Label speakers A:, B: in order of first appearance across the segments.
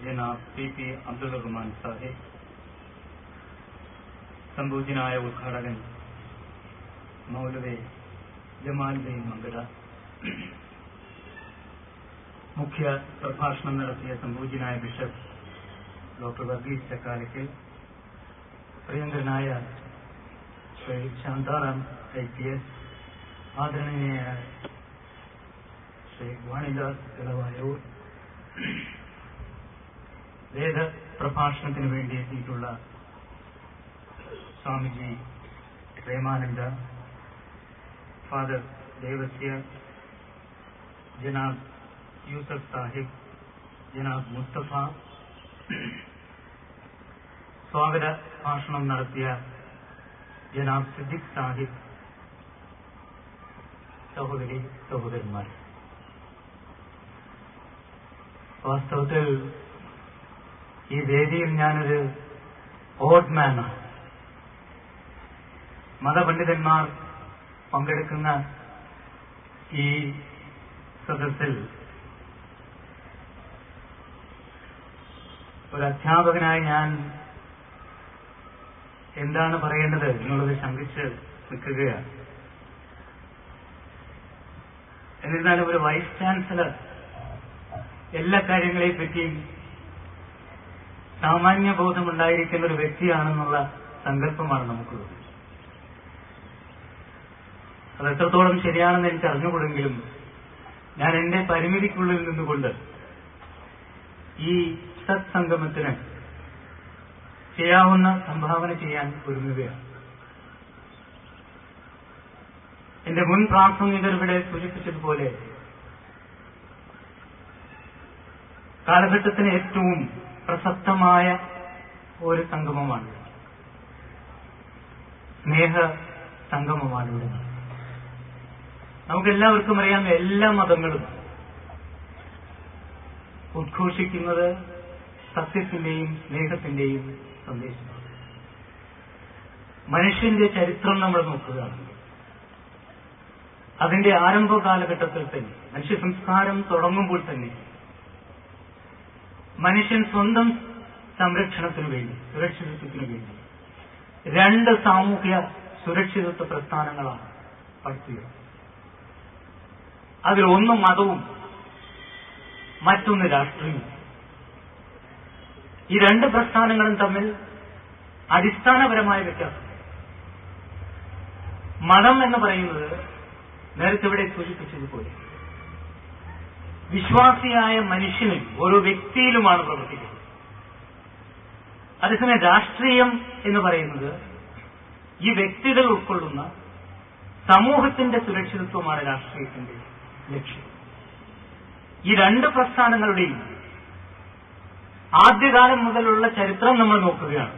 A: ജനാബ് P P Abdul Rahman Sahib സംപൂജ്യനായ ഉദ്ഘാടകൻ മൗലവി ജമാൽ ബെയിൻ മങ്കട മുഖ്യ പ്രഭാഷണം നടത്തിയ സംപൂജ്യനായ ബിഷപ്പ് ഡോക്ടർ വർഗീസ് ചക്കാലയ്ക്കൽ പ്രിയങ്കരനായ Shri Shantaram I P S ആദരണീയനായ ശ്രീ വാണിദാസ് ഇളവായൂർ വേദ പ്രഭാഷണത്തിന് വേണ്ടി എത്തിയിട്ടുള്ള സ്വാമിജി പ്രേമാനന്ദ ഫാദർ ദേവസ്യ ജനാബ് യൂസഫ് സാഹിബ് ജനാബ് മുസ്തഫ സ്വാഗത ഭാഷണം നടത്തിയ ജനാബ് സിദ്ദിഖ് സാഹിബ് സഹോദരി സഹോദരന്മാർ വാസ്തവത്തിൽ ഈ വേദിയിൽ ഞാനൊരു ഓഡ്മാനാണ് മതപണ്ഡിതന്മാർ പങ്കെടുക്കുന്ന ഈ സദസ്സിൽ ഒരു അധ്യാപകനായി ഞാൻ എന്താണ് പറയേണ്ടത് എന്നുള്ളത് ശങ്കിച്ച് നിൽക്കുകയാണ് എന്നിരുന്നാലും ഒരു വൈസ് ചാൻസലർ എല്ലാ കാര്യങ്ങളെ പറ്റിയും സാമാന്യ ബോധമുണ്ടായിരിക്കുന്ന ഒരു വ്യക്തിയാണെന്നുള്ള സങ്കല്പമാണ് നമുക്കുള്ളത് അത് എത്രത്തോളം ശരിയാണെന്ന് എനിക്ക് അറിഞ്ഞുകൂടെങ്കിലും ഞാൻ എന്റെ പരിമിതിക്കുള്ളിൽ നിന്നുകൊണ്ട് ഈ സത്സംഗമത്തിന് ചെയ്യാവുന്ന സംഭാവന ചെയ്യാൻ ഒരുങ്ങുകയാണ് എന്റെ മുൻ പ്രാസംഗികർ ഇവിടെ സൂചിപ്പിച്ചതുപോലെ കാലഘട്ടത്തിന് ഏറ്റവും പ്രസക്തമായ ഒരു സംഗമമാണ് സ്നേഹ സംഗമമാണ് ഇവിടെ നമുക്കെല്ലാവർക്കും അറിയാം എല്ലാ മതങ്ങളും ഉദ്ഘോഷിക്കുന്നത് സത്യത്തിന്റെയും സ്നേഹത്തിന്റെയും സന്ദേശമാണ് മനുഷ്യന്റെ ചരിത്രം നമ്മൾ നോക്കുകയാണെങ്കിൽ അതിന്റെ ആരംഭ കാലഘട്ടത്തിൽ തന്നെ മനുഷ്യ സംസ്കാരം തുടങ്ങുമ്പോൾ തന്നെ മനുഷ്യൻ സ്വന്തം സംരക്ഷണത്തിനു വേണ്ടി സുരക്ഷിതത്വത്തിനു വേണ്ടി രണ്ട് സാമൂഹ്യ സുരക്ഷിതത്വ പ്രസ്ഥാനങ്ങളാണ് പഠിച്ചത് അതിൽ ഒന്ന് മതവും മറ്റൊന്ന് രാഷ്ട്രീയവും ഈ രണ്ട് പ്രസ്ഥാനങ്ങളും തമ്മിൽ അടിസ്ഥാനപരമായ വ്യത്യാസം മതം എന്ന് പറയുന്നത് നേരത്തെ ഇവിടെ സൂചിപ്പിച്ചതുപോലെ വിശ്വാസിയായ മനുഷ്യനിൽ ഓരോ വ്യക്തിയിലുമാണ് പ്രവർത്തിക്കുന്നത് അതേസമയം രാഷ്ട്രീയം എന്ന് പറയുന്നത് ഈ വ്യക്തികൾ ഉൾക്കൊള്ളുന്ന സമൂഹത്തിന്റെ സുരക്ഷിതത്വമാണ് രാഷ്ട്രീയത്തിന്റെ ലക്ഷ്യം ഈ രണ്ട് പ്രസ്ഥാനങ്ങളുടെയും ആദ്യകാലം മുതലുള്ള ചരിത്രം നമ്മൾ നോക്കുകയാണ്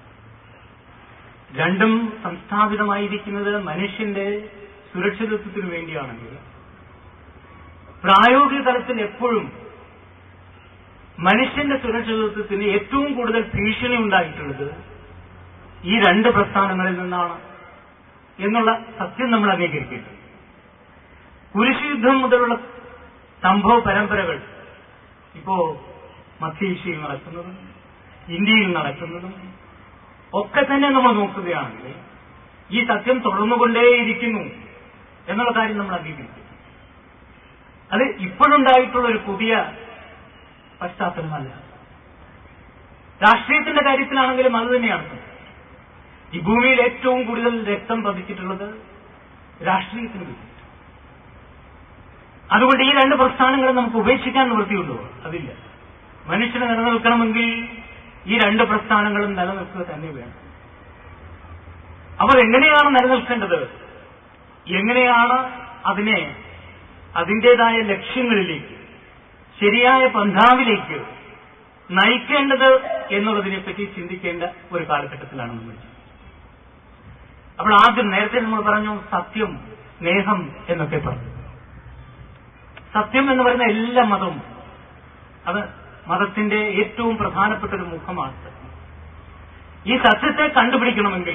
A: രണ്ടും സംസ്ഥാപിതമായിരിക്കുന്നത് മനുഷ്യന്റെ സുരക്ഷിതത്വത്തിനു വേണ്ടിയാണെങ്കിൽ പ്രായോഗിക തലത്തിൽ എപ്പോഴും മനുഷ്യന്റെ സുരക്ഷിതത്വത്തിന് ഏറ്റവും കൂടുതൽ ഭീഷണി ഉണ്ടായിട്ടുള്ളത് ഈ രണ്ട് പ്രസ്ഥാനങ്ങളിൽ നിന്നാണ് എന്നുള്ള സത്യം നമ്മൾ അംഗീകരിക്കേണ്ടത് കുരിശുയുദ്ധം മുതലുള്ള സംഭവ പരമ്പരകൾ ഇപ്പോ മധ്യേഷ്യയിൽ നടക്കുന്നതും ഇന്ത്യയിൽ നടക്കുന്നതും ഒക്കെ തന്നെ നമ്മൾ നോക്കുകയാണെങ്കിൽ ഈ സത്യം തുടർന്നുകൊണ്ടേയിരിക്കുന്നു എന്നുള്ള കാര്യം നമ്മൾ അംഗീകരിക്കും അത് ഇപ്പോഴുണ്ടായിട്ടുള്ള ഒരു പുതിയ പശ്ചാത്തലമല്ല രാഷ്ട്രീയത്തിന്റെ കാര്യത്തിലാണെങ്കിലും അത് തന്നെയാണ് ഈ ഭൂമിയിൽ ഏറ്റവും കൂടുതൽ രക്തം പതിച്ചിട്ടുള്ളത് രാഷ്ട്രീയത്തിന് വേണ്ടി അതുകൊണ്ട് ഈ രണ്ട് പ്രസ്ഥാനങ്ങളും നമുക്ക് ഉപേക്ഷിക്കാൻ നിവൃത്തിയുള്ളൂ അതില്ല മനുഷ്യന് നിലനിൽക്കണമെങ്കിൽ ഈ രണ്ട് പ്രസ്ഥാനങ്ങളും നിലനിൽക്കുക തന്നെ വേണം അവർ എങ്ങനെയാണ് നിലനിൽക്കേണ്ടത് എങ്ങനെയാണ് അതിനെ അതിൻ്റെതായ ലക്ഷ്യങ്ങളിലേക്ക് ശരിയായ പന്ഥാവിലേക്ക് നയിക്കേണ്ടത് എന്നുള്ളതിനെപ്പറ്റി ചിന്തിക്കേണ്ട ഒരു കാലഘട്ടത്തിലാണ് നമ്മൾ അപ്പോൾ ആദ്യം നേരത്തെ നമ്മൾ പറഞ്ഞു സത്യം സ്നേഹം എന്നൊക്കെ പറഞ്ഞു സത്യം എന്ന് പറയുന്ന എല്ലാ മതവും അത് മതത്തിന്റെ ഏറ്റവും പ്രധാനപ്പെട്ട ഒരു മുഖമാണ് സത്യം. ഈ സത്യത്തെ കണ്ടുപിടിക്കണമെങ്കിൽ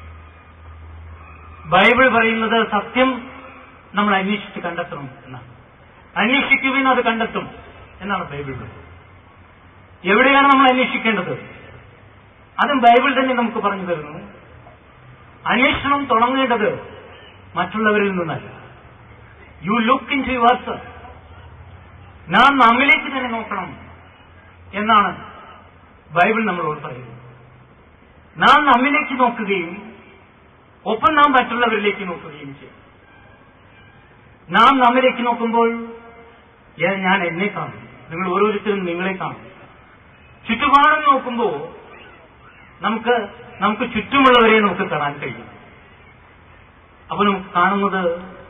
A: ബൈബിൾ പറയുന്നത് സത്യം നമ്മൾ അന്വേഷിച്ച് കണ്ടെത്തണം എന്നാണ് അന്വേഷിക്കുവിൻ അത് കണ്ടെത്തും എന്നാണ് ബൈബിൾ പറയുന്നത് എവിടെയാണ് നമ്മൾ അന്വേഷിക്കേണ്ടത് അതും ബൈബിൾ തന്നെ നമുക്ക് പറഞ്ഞു തരുന്നു അന്വേഷണം തുടങ്ങേണ്ടത് മറ്റുള്ളവരിൽ നിന്നല്ല you look into your നാം നമ്മിലേക്ക് തന്നെ നോക്കണം എന്നാണ് ബൈബിൾ നമ്മളോട് പറയുന്നത് നാം നമ്മിലേക്ക് നോക്കുകയും ഒപ്പം നാം മറ്റുള്ളവരിലേക്ക് നോക്കുകയും ചെയ്യും നാം നമ്മിലേക്ക് നോക്കുമ്പോൾ ഞാൻ- ഞാൻ എന്നെ കാണും നിങ്ങൾ ഓരോരുത്തരും നിങ്ങളെ കാണും ചുറ്റുപാടും നോക്കുമ്പോൾ നമുക്ക് നമുക്ക് ചുറ്റുമുള്ളവരെ നമുക്ക് കാണാൻ കഴിയും അപ്പൊ നമുക്ക് കാണുന്നത്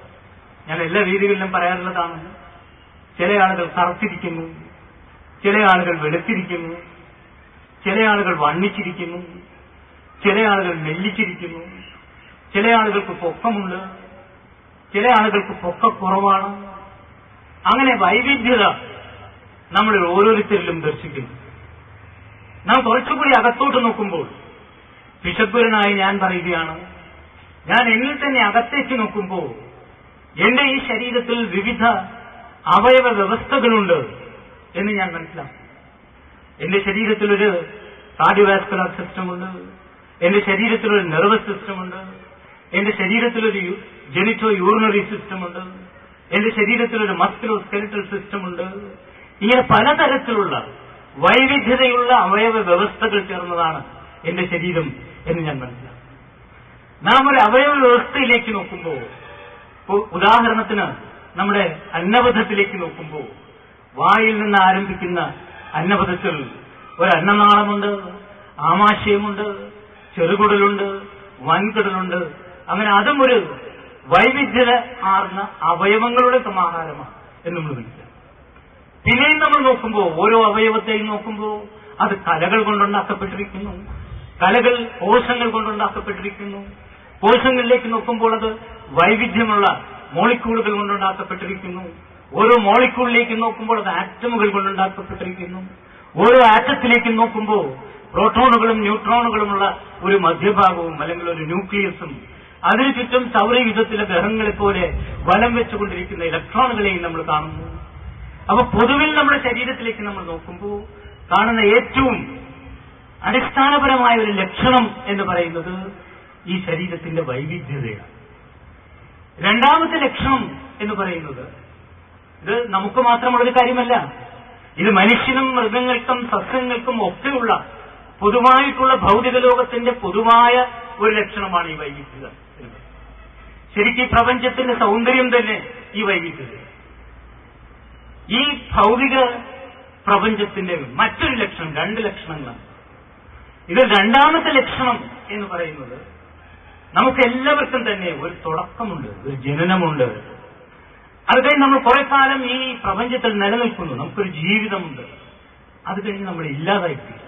A: ഞാൻ എല്ലാ രീതികളിലും പറയാറുള്ളതാണ് ചില ആളുകൾ കറുത്തിരിക്കുന്നു ചില ആളുകൾ വെളുത്തിരിക്കുന്നു ചില ആളുകൾ വണ്ണിച്ചിരിക്കുന്നു ചില ആളുകൾ മെല്ലിച്ചിരിക്കുന്നു ചില ആളുകൾക്ക് പൊക്കമുണ്ട് ചില ആളുകൾക്ക് പൊക്കക്കുറവാണ് അങ്ങനെ വൈവിധ്യത നമ്മൾ ഓരോരുത്തരിലും ദർശിക്കുന്നു നാം കുറച്ചുകൂടി അകത്തോട്ട് നോക്കുമ്പോൾ വിശപ്പുരനായി ഞാൻ പറയുകയാണ് ഞാൻ എന്നിൽ തന്നെ അകത്തേക്ക് നോക്കുമ്പോൾ എന്റെ ഈ ശരീരത്തിൽ വിവിധ അവയവ വ്യവസ്ഥകളുണ്ട് എന്ന് ഞാൻ മനസ്സിലാക്കും എന്റെ ശരീരത്തിൽ ഒരു കാർഡിയോവാസ്കുലർ സിസ്റ്റം ഉണ്ട് എന്റെ ശരീരത്തിൽ ഒരു നെർവസ് സിസ്റ്റം ഉണ്ട് എന്റെ ശരീരത്തിൽ ഒരു ജെനിറ്റോ യൂറിനറി സിസ്റ്റം ഉണ്ട് എന്റെ ശരീരത്തിൽ ഒരു മസ്കുലോ സ്കെലിറ്റൽ സിസ്റ്റം ഉണ്ട് ഇങ്ങനെ പലതരത്തിലുള്ള വൈവിധ്യതയുള്ള അവയവ വ്യവസ്ഥകൾ ചേർന്നതാണ് എന്റെ ശരീരം എന്ന് ഞാൻ മനസ്സിലാക്കും നാം ഒരു അവയവ വ്യവസ്ഥയിലേക്ക് നോക്കുമ്പോൾ ഉ- ഉദാഹരണത്തിന് നമ്മുടെ അന്നപഥത്തിലേക്ക് നോക്കുമ്പോൾ വായിൽ നിന്ന് ആരംഭിക്കുന്ന അന്നപഥത്തിൽ ഒരു അന്നനാളമുണ്ട് ആമാശയമുണ്ട് ചെറുകുടലുണ്ട് വൻകുടലുണ്ട് അങ്ങനെ അതും ഒരു വൈവിധ്യത ആർന്ന അവയവങ്ങളുടെ സമാഹാരമാണ് എന്ന് നമ്മൾ മനസ്സിലാക്കും പിന്നെയും നമ്മൾ നോക്കുമ്പോൾ ഓരോ അവയവത്തെയും നോക്കുമ്പോൾ അത് കലകൾ കൊണ്ടുണ്ടാക്കപ്പെട്ടിരിക്കുന്നു കലകൾ കോശങ്ങൾ കൊണ്ടുണ്ടാക്കപ്പെട്ടിരിക്കുന്നു കോശങ്ങളിലേക്ക് നോക്കുമ്പോൾ അത് വൈവിധ്യമുള്ള മോളിക്യൂളുകൾ കൊണ്ടുണ്ടാക്കപ്പെട്ടിരിക്കുന്നു ഓരോ മോളിക്യൂളിലേക്ക് നോക്കുമ്പോൾ അത് ആറ്റമുകൾ കൊണ്ടുണ്ടാക്കപ്പെട്ടിരിക്കുന്നു ഓരോ ആറ്റത്തിലേക്ക് നോക്കുമ്പോൾ പ്രോട്ടോണുകളും ന്യൂട്രോണുകളുമുള്ള ഒരു മധ്യഭാഗവും അല്ലെങ്കിൽ ഒരു ന്യൂക്ലിയസും അതിനു ചുറ്റും സൗരയുധത്തിലെ ഗ്രഹങ്ങളെ പോലെ വലം വെച്ചുകൊണ്ടിരിക്കുന്ന ഇലക്ട്രോണുകളെയും നമ്മൾ കാണുന്നു അപ്പൊ പൊതുവിൽ നമ്മുടെ ശരീരത്തിലേക്ക് നമ്മൾ നോക്കുമ്പോൾ കാണുന്ന ഏറ്റവും അടിസ്ഥാനപരമായ ഒരു ലക്ഷണം എന്ന് പറയുന്നത് ഈ ശരീരത്തിന്റെ വൈവിധ്യതയാണ് രണ്ടാമത്തെ ലക്ഷണം എന്ന് പറയുന്നത് ഇത് നമുക്ക് മാത്രമുള്ളൊരു കാര്യമല്ല ഇത് മനുഷ്യനും മൃഗങ്ങൾക്കും സസ്യങ്ങൾക്കും ഒക്കെയുള്ള പൊതുവായിട്ടുള്ള ഭൗതിക ലോകത്തിന്റെ പൊതുവായ ഒരു ലക്ഷണമാണ് ഈ വൈവിധ്യത എന്ന് പറയുന്നത്. ശരിക്കും ഈ പ്രപഞ്ചത്തിന്റെ സൗന്ദര്യം തന്നെ ഈ വൈവിധ്യത ഈ ഭൗതിക പ്രപഞ്ചത്തിന്റെ മറ്റൊരു ലക്ഷണം രണ്ട് ലക്ഷണങ്ങളാണ് ഇത് രണ്ടാമത്തെ ലക്ഷണം എന്ന് പറയുന്നത് നമുക്ക് എല്ലാവർക്കും തന്നെ ഒരു തുടക്കമുണ്ട് ഒരു ജനനമുണ്ട് അത് കഴിഞ്ഞ് നമ്മൾ കുറെ കാലം ഈ പ്രപഞ്ചത്തിൽ നിലനിൽക്കുന്നു നമുക്കൊരു ജീവിതമുണ്ട് അത് കഴിഞ്ഞ് നമ്മൾ ഇല്ലാതായിത്തീരും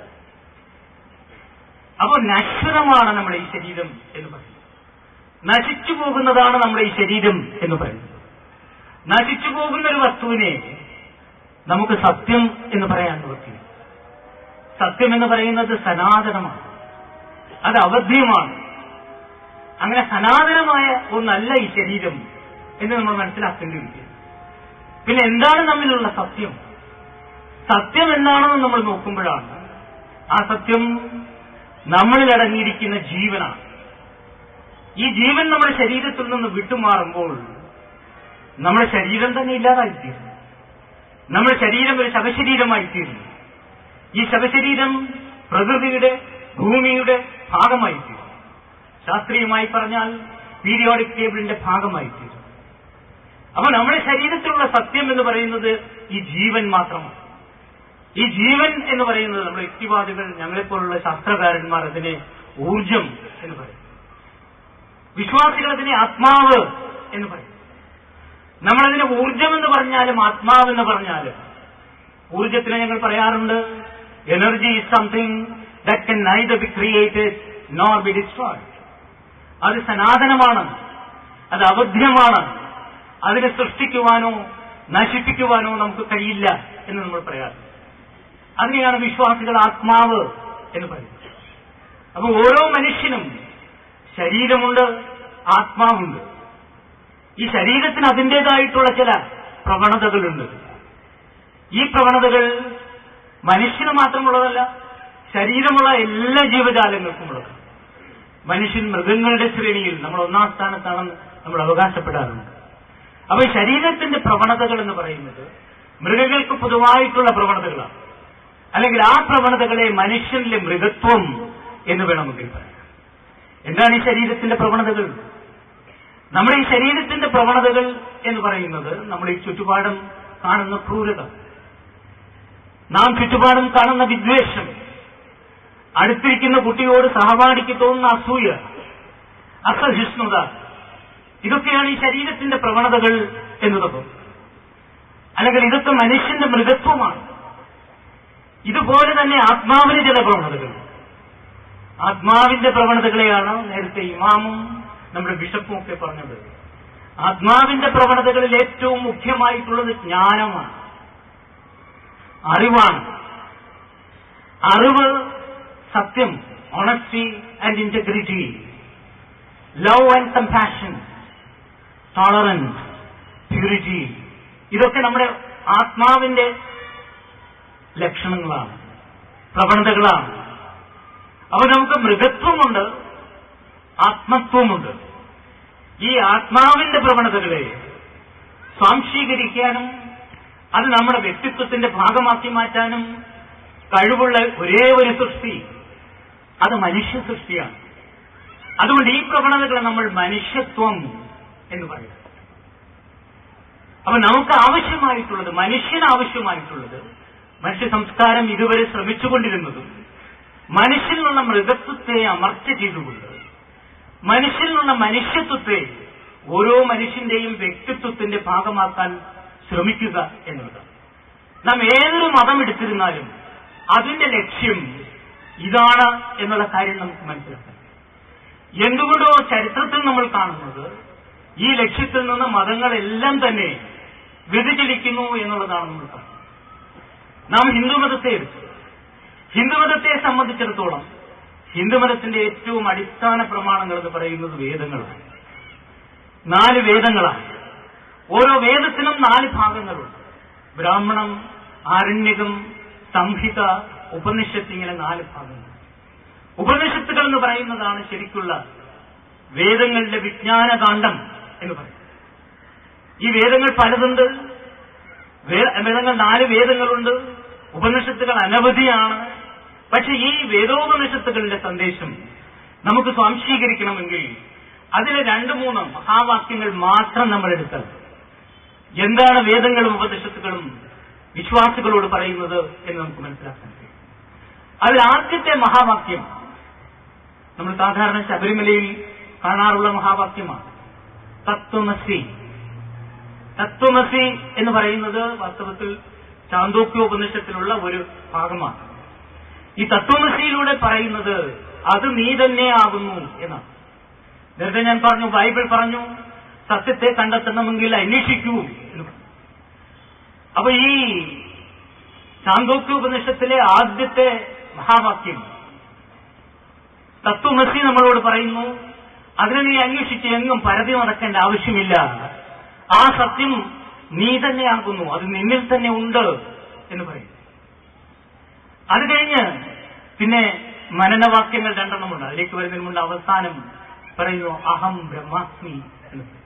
A: അപ്പോൾ നശ്വരമാണ് നമ്മുടെ ഈ ശരീരം എന്ന് പറയുന്നത് നശിച്ചു പോകുന്നതാണ് നമ്മുടെ ഈ ശരീരം എന്ന് പറയുന്നത് നശിച്ചു പോകുന്ന ഒരു വസ്തുവിനെ നമുക്ക് സത്യം എന്ന് പറയാൻ നിവർത്തില്ല സത്യം എന്ന് പറയുന്നത് സനാതനമാണ് അത് അവധ്യമാണ് അങ്ങനെ സനാതനമായ ഒന്നല്ല ഈ ശരീരം എന്ന് നമ്മൾ മനസ്സിലാക്കേണ്ടിയിരിക്കുന്നു പിന്നെ എന്താണ് നമ്മിലുള്ള സത്യം സത്യം എന്താണെന്ന് നമ്മൾ നോക്കുമ്പോഴാണ് ആ സത്യം നമ്മളിൽ അടങ്ങിയിരിക്കുന്ന ജീവനാണ് ഈ ജീവൻ നമ്മുടെ ശരീരത്തിൽ നിന്ന് വിട്ടുമാറുമ്പോൾ നമ്മുടെ ശരീരം തന്നെ ഇല്ലാതായിത്തീരുന്നു നമ്മുടെ ശരീരം ഒരു ശവശരീരമായിത്തീരുന്നു ഈ ശവശരീരം പ്രകൃതിയുടെ ഭൂമിയുടെ ഭാഗമായിത്തീരുന്നു ശാസ്ത്രീയമായി പറഞ്ഞാൽ പീരിയോഡിക് ടേബിളിന്റെ ഭാഗമായിത്തീരും അപ്പൊ നമ്മുടെ ശരീരത്തിലുള്ള സത്യം എന്ന് പറയുന്നത് ഈ ജീവൻ മാത്രമാണ് ഈ ജീവൻ എന്ന് പറയുന്നത് നമ്മുടെ യുക്തിവാദികൾ ഞങ്ങളെപ്പോലുള്ള ശാസ്ത്രകാരന്മാർ അതിനെ ഊർജം എന്ന് പറയും വിശ്വാസികൾ അതിനെ ആത്മാവ് എന്ന് പറയും നമ്മളതിനെ ഊർജം എന്ന് പറഞ്ഞാലും ആത്മാവ് എന്ന് പറഞ്ഞാലും ഊർജത്തിന് ഞങ്ങൾ പറയാറുണ്ട് energy is something that can neither be created nor be destroyed അത് സനാതനമാണ് അത് അബദ്ധ്യമാണ് അതിനെ സൃഷ്ടിക്കുവാനോ നശിപ്പിക്കുവാനോ നമുക്ക് കഴിയില്ല എന്ന് നമ്മൾ പറയാറുണ്ട് അതിനെയാണ് വിശ്വാസികൾ ആത്മാവ് എന്ന് പറയുന്നത് അപ്പൊ ഓരോ മനുഷ്യനും ശരീരമുണ്ട് ആത്മാവുണ്ട് ഈ ശരീരത്തിന് അതിൻ്റെതായിട്ടുള്ള ചില പ്രവണതകളുണ്ട് ഈ പ്രവണതകൾ മനുഷ്യന് മാത്രമുള്ളതല്ല ശരീരമുള്ള എല്ലാ ജീവജാലങ്ങൾക്കും ഉള്ളത് മനുഷ്യൻ മൃഗങ്ങളുടെ ശ്രേണിയിൽ നമ്മൾ ഒന്നാം സ്ഥാനത്താണെന്ന് നമ്മൾ അവകാശപ്പെടാറുണ്ട് അപ്പൊ ഈ ശരീരത്തിന്റെ പ്രവണതകൾ എന്ന് പറയുന്നത് മൃഗങ്ങൾക്ക് പൊതുവായിട്ടുള്ള പ്രവണതകളാണ് അല്ലെങ്കിൽ ആ പ്രവണതകളെ മനുഷ്യനിലെ മൃഗത്വം എന്ന് വേണമെങ്കിൽ പറയാം എന്താണ് ഈ ശരീരത്തിന്റെ പ്രവണതകൾ നമ്മുടെ ഈ ശരീരത്തിന്റെ പ്രവണതകൾ എന്ന് പറയുന്നത് നമ്മൾ ഈ ചുറ്റുപാടും കാണുന്ന ക്രൂരത നാം ചുറ്റുപാടും കാണുന്ന വിദ്വേഷം അടുത്തിരിക്കുന്ന കുട്ടിയോട് സഹപാഠിക്ക് തോന്നുന്ന അസൂയ അസഹിഷ്ണുത ഇതൊക്കെയാണ് ഈ ശരീരത്തിന്റെ പ്രവണതകൾ എന്നതൊക്കെ അല്ലെങ്കിൽ ഇതൊക്കെ മനുഷ്യന്റെ മൃഗത്വമാണ് ഇതുപോലെ തന്നെ ആത്മാവിന് ചില പ്രവണതകൾ ആത്മാവിന്റെ പ്രവണതകളെയാണ് നേരത്തെ ഇമാമും നമ്മുടെ ബിഷപ്പും ഒക്കെ പറഞ്ഞത് ആത്മാവിന്റെ പ്രവണതകളിൽ ഏറ്റവും മുഖ്യമായിട്ടുള്ളത് ജ്ഞാനമാണ് അറിവാണ് അറിവ് സത്യം honesty and integrity love and compassion tolerance purity ഇതൊക്കെ നമ്മുടെ ആത്മാവിന്റെ ലക്ഷണങ്ങളാണ് പ്രവണതകളാണ് അപ്പൊ നമുക്ക് മൃഗത്വമുണ്ട് ആത്മത്വമുണ്ട് ഈ ആത്മാവിന്റെ പ്രവണതകളെ സ്വാംശീകരിക്കാനും അത് നമ്മുടെ വ്യക്തിത്വത്തിന്റെ ഭാഗമാക്കി മാറ്റാനും കഴിവുള്ള ഒരേ ഒരു സൃഷ്ടി അത് മനുഷ്യ സൃഷ്ടിയാണ് അതുകൊണ്ട് ഈ പ്രവണതകളെ നമ്മൾ മനുഷ്യത്വം എന്ന് പറയും അപ്പൊ നമുക്ക് ആവശ്യമായിട്ടുള്ളത് മനുഷ്യന് ആവശ്യമായിട്ടുള്ളത് മനുഷ്യ സംസ്കാരം ഇതുവരെ ശ്രമിച്ചുകൊണ്ടിരുന്നതും മനുഷ്യനിലുള്ള മൃഗത്വത്തെ അമർച്ച ചെയ്തുകൊണ്ട് മനുഷ്യനിലുള്ള മനുഷ്യത്വത്തെ ഓരോ മനുഷ്യന്റെയും വ്യക്തിത്വത്തിന്റെ ഭാഗമാക്കാൻ ശ്രമിക്കുക എന്നുള്ളത് നാം ഏതൊരു മതം എടുത്തിരുന്നാലും അതിന്റെ ലക്ഷ്യം ഇതാണ് എന്നുള്ള കാര്യം നമുക്ക് മനസ്സിലാക്കാം എന്തുകൊണ്ടോ ചരിത്രത്തിൽ നമ്മൾ കാണുന്നത് ഈ ലക്ഷ്യത്തിൽ നിന്ന് മതങ്ങളെല്ലാം തന്നെ വ്യതിചലിക്കുന്നു എന്നുള്ളതാണ് നമ്മൾ കാണുന്നത് നാം ഹിന്ദുമതത്തെ എടുത്തു ഹിന്ദുമതത്തെ സംബന്ധിച്ചിടത്തോളം ഹിന്ദുമതത്തിന്റെ ഏറ്റവും അടിസ്ഥാന പ്രമാണങ്ങൾ എന്ന് പറയുന്നത് വേദങ്ങളാണ് നാല് വേദങ്ങളാണ് ഓരോ വേദത്തിനും നാല് ഭാഗങ്ങളുണ്ട് ബ്രാഹ്മണം ആരണ്യകം സംഹിത ഉപനിഷത്ത് ഇങ്ങനെ നാല് ഭാഗങ്ങൾ ഉപനിഷത്തുകൾ എന്ന് പറയുന്നതാണ് ശരിക്കുള്ള വേദങ്ങളുടെ വിജ്ഞാനകാന്ഡം എന്ന് പറയും ഈ വേദങ്ങൾ പലതുണ്ട് വേ- വേദങ്ങൾ നാല് വേദങ്ങളുണ്ട് ഉപനിഷത്തുകൾ അനവധിയാണ് പക്ഷെ ഈ വേദോപനിഷത്തുകളുടെ സന്ദേശം നമുക്ക് സ്വാംശീകരിക്കണമെങ്കിൽ അതിലെ രണ്ട് മൂന്ന് മഹാവാക്യങ്ങൾ മാത്രം നമ്മൾ എടുത്താൽ എന്താണ് വേദങ്ങളും ഉപനിഷത്തുകളും വിശ്വാസികളോട് പറയുന്നത് എന്ന് നമുക്ക് മനസ്സിലാക്കാൻ കഴിയും അതിൽ ആദ്യത്തെ മഹാവാക്യം നമ്മൾ സാധാരണ ശബരിമലയിൽ കാണാറുള്ള മഹാവാക്യമാണ് തത്വമസി തത്വമസി എന്ന് പറയുന്നത് വാസ്തവത്തിൽ ചാന്തോക്യോപനിഷത്തിലുള്ള ഒരു ഭാഗമാണ് ഈ തത്വമസിയിലൂടെ പറയുന്നത് അത് നീ തന്നെയാകുന്നു എന്നാണ് നേരത്തെ ഞാൻ പറഞ്ഞു ബൈബിൾ പറഞ്ഞു സത്യത്തെ കണ്ടെത്തണമെങ്കിൽ അന്വേഷിക്കൂ എന്ന് പറഞ്ഞു. അപ്പൊ ഈ ചാന്തോക്യോപനിഷത്തിലെ ആദ്യത്തെ മഹാവാക്യം തത്വമസി നമ്മളോട് പറയുന്നു അതിനെ നീ അന്വേഷിച്ച് എങ്ങും പരതി നടക്കേണ്ട ആവശ്യമില്ല ആ സത്യം നീ തന്നെയാകുന്നു അത് നിന്നിൽ തന്നെ ഉണ്ട് എന്ന് പറയും അത് കഴിഞ്ഞ് പിന്നെ മനനവാക്യങ്ങൾ രണ്ടെണ്ണമുണ്ട് അതിലേക്ക് വരുന്നതിന് മുമ്പ് അവസാനം പറയുന്നു അഹം ബ്രഹ്മാസ്മി എന്ന് പറയും.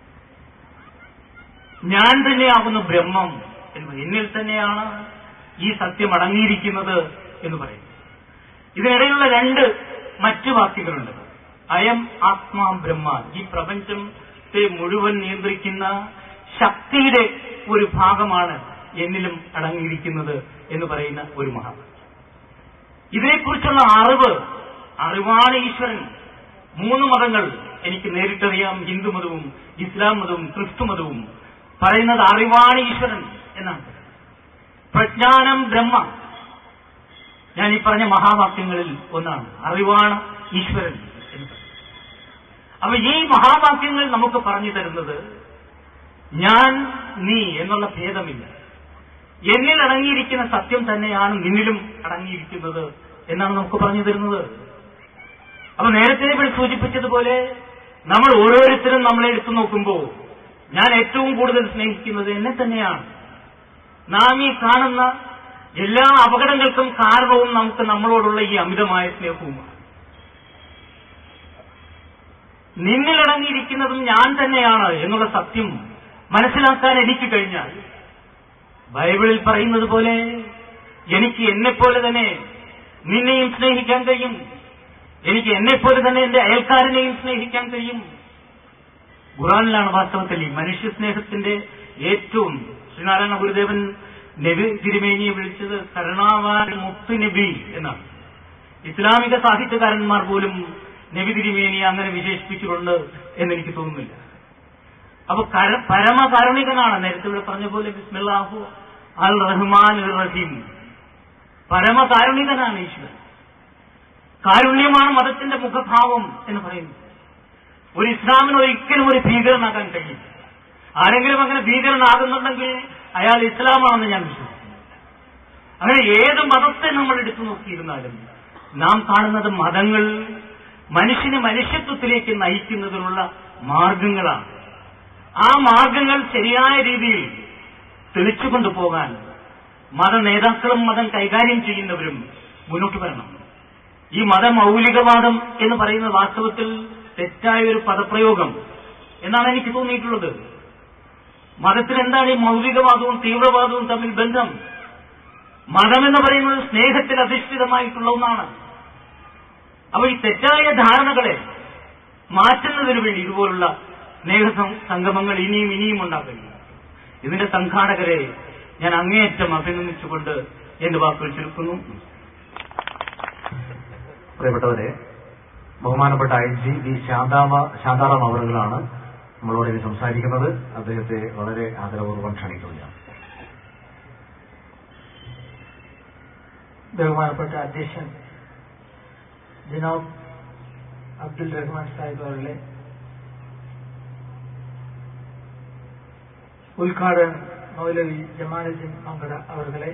A: ഞാൻ തന്നെയാകുന്നു ബ്രഹ്മം എന്ന് പറയും. എന്നിൽ തന്നെയാണ് ഈ സത്യം അടങ്ങിയിരിക്കുന്നത് എന്ന് പറയും ഇതിനിടയിലുള്ള രണ്ട് മറ്റു വാക്യങ്ങളുണ്ട് അയം ആത്മാ ബ്രഹ്മ ഈ പ്രപഞ്ചത്തെ മുഴുവൻ നിയന്ത്രിക്കുന്ന ശക്തിയുടെ ഒരു ഭാഗമാണ് എന്നിലും അടങ്ങിയിരിക്കുന്നത് എന്ന് പറയുന്ന ഒരു മഹാത്മ ഇതിനെക്കുറിച്ചുള്ള അറിവ് അറിവാണ് ഈശ്വരൻ മൂന്ന് മതങ്ങൾ എനിക്ക് നേരിട്ടറിയാം ഹിന്ദു മതവും ഇസ്ലാം മതവും ക്രിസ്തു മതവും പറയുന്നത് അറിവാണ് ഈശ്വരൻ എന്നാണ് പ്രജ്ഞാനം ബ്രഹ്മ ഞാൻ ഈ പറഞ്ഞ മഹാവാക്യങ്ങളിൽ ഒന്നാണ് അറിവാണ് ഈശ്വരൻ എന്ന് പറയും. അപ്പൊ ഈ മഹാവാക്യങ്ങൾ നമുക്ക് പറഞ്ഞു തരുന്നത് ഞാൻ നീ എന്നുള്ള ഭേദമില്ല എന്നിൽ അടങ്ങിയിരിക്കുന്ന സത്യം തന്നെയാണ് നിന്നിലും അടങ്ങിയിരിക്കുന്നത് എന്നാണ് നമുക്ക് പറഞ്ഞു തരുന്നത് അപ്പൊ നേരത്തെ ഇവിടെ സൂചിപ്പിച്ചതുപോലെ നമ്മൾ ഓരോരുത്തരും നമ്മളെ എടുത്തു നോക്കുമ്പോൾ ഞാൻ ഏറ്റവും കൂടുതൽ സ്നേഹിക്കുന്നത് എന്നെ തന്നെയാണ് നാം ഈ കാണുന്ന എല്ലാ അപകടങ്ങൾക്കും കാരണവും നമുക്ക് നമ്മളോടുള്ള ഈ അമിതമായ സ്നേഹവുമാണ് നിന്നിലടങ്ങിയിരിക്കുന്നതും ഞാൻ തന്നെയാണ് എന്നുള്ള സത്യം മനസ്സിലാക്കാൻ എനിക്ക് കഴിഞ്ഞാൽ ബൈബിളിൽ പറയുന്നത് പോലെ എനിക്ക് എന്നെപ്പോലെ തന്നെ നിന്നെയും സ്നേഹിക്കാൻ കഴിയും എനിക്ക് എന്നെപ്പോലെ തന്നെ എന്റെ അയൽക്കാരനെയും സ്നേഹിക്കാൻ കഴിയും ഖുറാനിലാണ് വാസ്തവത്തിൽ ഈ മനുഷ്യ സ്നേഹത്തിന്റെ ഏറ്റവും ശ്രീനാരായണ ഗുരുദേവൻ നബി തിരുമേനിയെ വിളിച്ചത് കരുണാവാൻ മുത്തു നബി എന്നാണ് ഇസ്ലാമിക സാഹിത്യകാരന്മാർ പോലും നബി തിരുമേനിയെ അങ്ങനെ വിശേഷിപ്പിച്ചിട്ടുണ്ട് എന്നെനിക്ക് തോന്നുന്നില്ല അപ്പൊ കര- പരമകാരുണികനാണ് നേരത്തെ ഇവിടെ പറഞ്ഞ പോലെ ബിസ്മില്ലാഹു അൽ റഹ്മാൻ റഹീം പരമകാരുണികനാണ് ഈശ്വരൻ കാരുണ്യമാണ് മതത്തിന്റെ മുഖഭാവം എന്ന് പറയുന്നു ഒരു ഇസ്ലാമിന് ഒരിക്കലും ഒരു ഭീകരനാകാൻ കഴിയും ആരെങ്കിലും അങ്ങനെ ഭീകരനാകുന്നുണ്ടെങ്കിൽ അയാൾ ഇസ്ലാമാണെന്ന് ഞാൻ വിശ്വസിക്കുന്നു അങ്ങനെ ഏത് മതത്തെ നമ്മൾ എടുത്തു നോക്കിയിരുന്നാലും നാം കാണുന്നത് മതങ്ങൾ മനുഷ്യന് മനുഷ്യത്വത്തിലേക്ക് നയിക്കുന്നതിനുള്ള മാർഗങ്ങളാണ് ആ മാർഗങ്ങൾ ശരിയായ രീതിയിൽ തെളിച്ചു കൊണ്ടുപോകാൻ മത നേതാക്കളും മതം കൈകാര്യം ചെയ്യുന്നവരും മുന്നോട്ട് വരണം ഈ മതമൗലികവാദം എന്ന് പറയുന്ന വാസ്തവത്തിൽ തെറ്റായ ഒരു പദപ്രയോഗം എന്നാണ് എനിക്ക് തോന്നിയിട്ടുള്ളത് മതത്തിൽ എന്താണ് ഈ മൗലികവാദവും തീവ്രവാദവും തമ്മിൽ ബന്ധം മതം എന്ന് പറയുന്നത് സ്നേഹത്തിൽ അധിഷ്ഠിതമായിട്ടുള്ള ഒന്നാണ് അപ്പോൾ ഈ തെറ്റായ ധാരണകളെ മാറ്റുന്നതിന് വേണ്ടി ഇതുപോലുള്ള സ്നേഹ സം- സംഗമങ്ങൾ ഇനിയും ഇനിയും ഉണ്ടാക്കുന്നു ഇതിന്റെ സംഘാടകരെ ഞാൻ അങ്ങേയറ്റം അഭിനന്ദിച്ചുകൊണ്ട് എന്റെ വാക്കുകൾ ചുരുക്കുന്നു
B: പ്രിയപ്പെട്ടവരെ ബഹുമാനപ്പെട്ട ഐ ജി വി ശാന്താമ ശാന്താറാം അവറുകളാണ് നമ്മളോട് ഇനി സംസാരിക്കുന്നത് അദ്ദേഹത്തെ വളരെ ആദരപൂർവ്വം ക്ഷണിക്കുന്നു ഞാൻ
C: ബഹുമാനപ്പെട്ട അധ്യക്ഷൻ ജനാബ് അബ്ദുൽ റഹ്മാൻ സാഹിബ് അവരുടെ ഉദ്ഘാടകൻ മൗലവി ജമാലുദ്ദീൻ മങ്കട അവരുടെ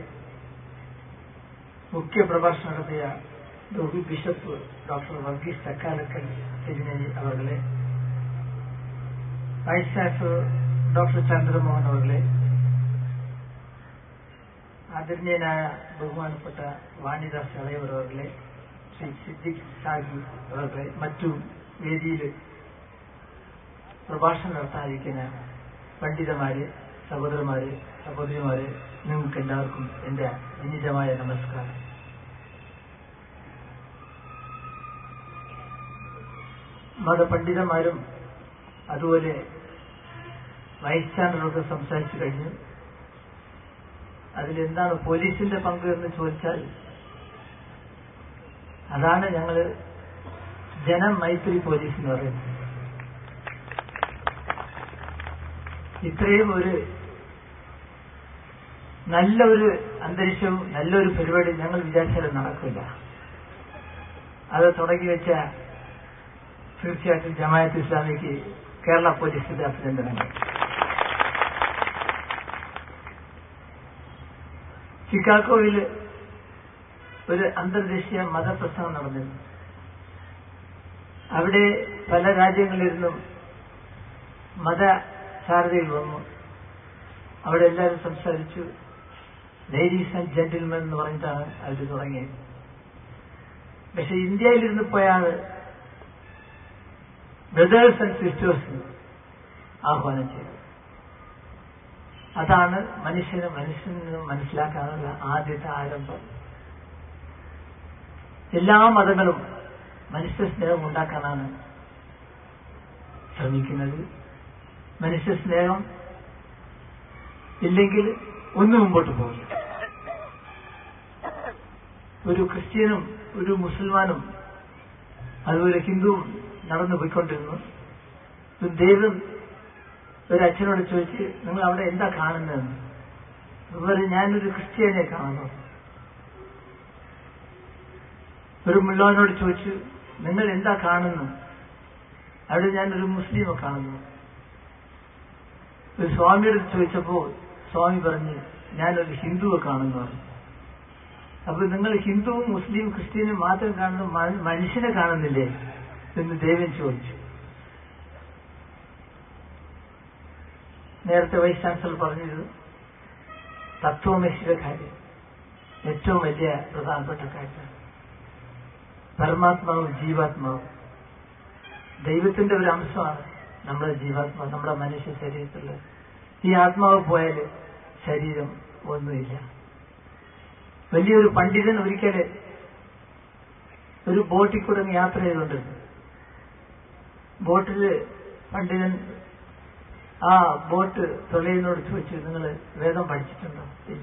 C: മുഖ്യ പ്രഭാഷണം നടത്തിയ ബഹു ബിഷപ്പ് ഡോക്ടർ വർഗീസ് ചക്കാലക്കൽ തിരുനേരി അവരുടെ വൈസ് ചാൻസലർ ഡോക്ടർ ചന്ദ്രമോഹൻ അവരുടെ ആദരണീയനായ ബഹുമാനപ്പെട്ട വാണിദാസ് ഇളയവർ അവരുടെ ശ്രീ സിദ്ദിഖ് സാഹി അവരുടെ മറ്റു വേദിയിൽ പ്രഭാഷണം നടത്താനിരിക്കുന്ന പണ്ഡിതന്മാര് സഹോദരന്മാര് സഹോദരിമാര് നിങ്ങൾക്ക് എല്ലാവർക്കും എന്റെ വിനീതമായ നമസ്കാരം മതപണ്ഡിതന്മാരും അതുപോലെ വൈസ് ചാൻസലറൊക്കെ സംസാരിച്ചു കഴിഞ്ഞു അതിലെന്താണ് പോലീസിന്റെ പങ്ക് എന്ന് ചോദിച്ചാൽ അതാണ് ഞങ്ങള് ജനമൈത്രി പോലീസ് എന്ന് പറയുന്നത് ഇത്രയും ഒരു നല്ല ഒരു അന്തരീക്ഷവും നല്ലൊരു പരിപാടി ഞങ്ങൾ വിചാരിച്ചാലും നടക്കില്ല അത് തുടങ്ങി വെച്ച തീർച്ചയായിട്ടും ജമായത്ത് ഇസ്ലാമിക്ക് കേരള പോലീസിന്റെ അഭിനന്ദനങ്ങൾ ചിക്കാഗോയിൽ ഒരു അന്തർദേശീയ മതപ്രസംഗം നടന്നിരുന്നു അവിടെ പല രാജ്യങ്ങളിലിരുന്നും മതചാരതയിൽ വന്നു അവിടെ എല്ലാവരും സംസാരിച്ചു ലേഡീസ് ആൻഡ് ജെന്റിൽമെൻ എന്ന് പറഞ്ഞിട്ടാണ് അവർ തുടങ്ങിയത് പക്ഷെ ഇന്ത്യയിലിരുന്ന് പോയാണ് ബ്രദേഴ്സ് ആൻഡ് സിസ്റ്റേഴ്സ് ആഹ്വാനം ചെയ്തത് അതാണ് മനുഷ്യന് മനുഷ്യന് മനസ്സിലാക്കാനുള്ള ആദ്യത്തെ ആരംഭം എല്ലാ മതങ്ങളും മനുഷ്യ സ്നേഹം ഉണ്ടാക്കാനാണ് ശ്രമിക്കുന്നത് മനുഷ്യ സ്നേഹം ഇല്ലെങ്കിൽ ഒന്നും മുമ്പോട്ട് പോകും ഒരു ക്രിസ്ത്യനും ഒരു മുസൽമാനും അതുപോലെ ഹിന്ദുവും നടന്നു പോയിക്കൊണ്ടിരുന്നു ഒരു ദൈവം ഒരു അച്ഛനോട് ചോദിച്ച് നിങ്ങൾ അവിടെ എന്താ കാണുന്നതെന്ന് അപ്പൊ പറയും ഞാനൊരു ക്രിസ്ത്യാനിയെ കാണുന്നു ഒരു മുള്ളവനോട് ചോദിച്ചു നിങ്ങൾ എന്താ കാണുന്നു അവിടെ ഞാനൊരു മുസ്ലിമെ കാണുന്നു ഒരു സ്വാമിയോട് ചോദിച്ചപ്പോ സ്വാമി പറഞ്ഞു ഞാനൊരു ഹിന്ദുവെ കാണുന്നു പറഞ്ഞു അപ്പൊ നിങ്ങൾ ഹിന്ദുവും മുസ്ലിം ക്രിസ്ത്യനും മാത്രം കാണുന്നു മ- മനുഷ്യനെ കാണുന്നില്ലേ എന്ന് ദേവൻ ചോദിച്ചു നേരത്തെ വൈസ് ചാൻസലർ പറഞ്ഞത് തത്വമശിയുടെ കാര്യം ഏറ്റവും വലിയ പ്രധാനപ്പെട്ട കാര്യം പരമാത്മാവും ജീവാത്മാവും ദൈവത്തിന്റെ ഒരു അംശമാണ് നമ്മുടെ ജീവാത്മാവ് നമ്മുടെ മനുഷ്യ ശരീരത്തിൽ ഈ ആത്മാവ് പോയാൽ ശരീരം ഒന്നുമില്ല വലിയൊരു പണ്ഡിതൻ ഒരിക്കല് ഒരു ബോട്ടിൽ കൂടെ അങ്ങ് യാത്ര ചെയ്തുകൊണ്ടിരുന്നു ബോട്ടില് പണ്ഡിതൻ ആ ബോട്ട് തൊലയിനോട് ചോദിച്ചു നിങ്ങൾ വേദം പഠിച്ചിട്ടുണ്ടോ ഇല്ല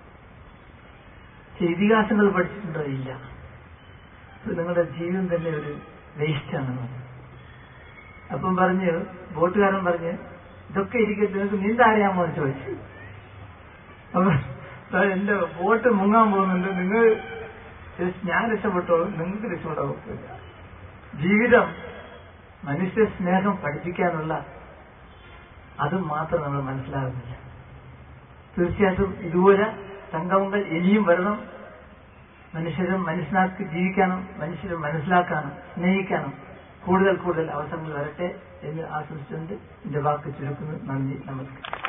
C: ഇതിഹാസങ്ങൾ പഠിച്ചിട്ടുണ്ടോ ഇല്ല അപ്പൊ നിങ്ങളുടെ ജീവിതം തന്നെ ഒരു വേസ്റ്റാണെന്ന് പറഞ്ഞു അപ്പം പറഞ്ഞ് ബോട്ടുകാരൻ പറഞ്ഞ് ഇതൊക്കെ ഇരിക്കട്ടെ നിങ്ങൾക്ക് നീന്താറിയാമോ എന്ന് ചോദിച്ചു അപ്പൊ "സാർ, എന്റെ ബോട്ട് മുങ്ങാൻ പോകുന്നുണ്ട് നിങ്ങൾ ഞാൻ രക്ഷപ്പെട്ടോളൂ നിങ്ങൾക്ക് രക്ഷപ്പെടാൻ ഒക്കില്ല ജീവിതം മനുഷ്യ സ്നേഹം പഠിപ്പിക്കാനുള്ള അത് മാത്രം നമ്മൾ മനസ്സിലാകുന്നില്ല തീർച്ചയായിട്ടും ഇതുപോലെ സംഗമങ്ങൾ ഇനിയും വരണം മനുഷ്യരെ മനസ്സിലാക്കി ജീവിക്കാനും മനുഷ്യരെ മനസ്സിലാക്കാനും സ്നേഹിക്കാനും കൂടുതൽ കൂടുതൽ അവസരങ്ങൾ വരട്ടെ എന്ന് ആശംസിച്ചുകൊണ്ട് എന്റെ വാക്ക് ചുരുക്കുന്നു നന്ദി നമസ്കാരം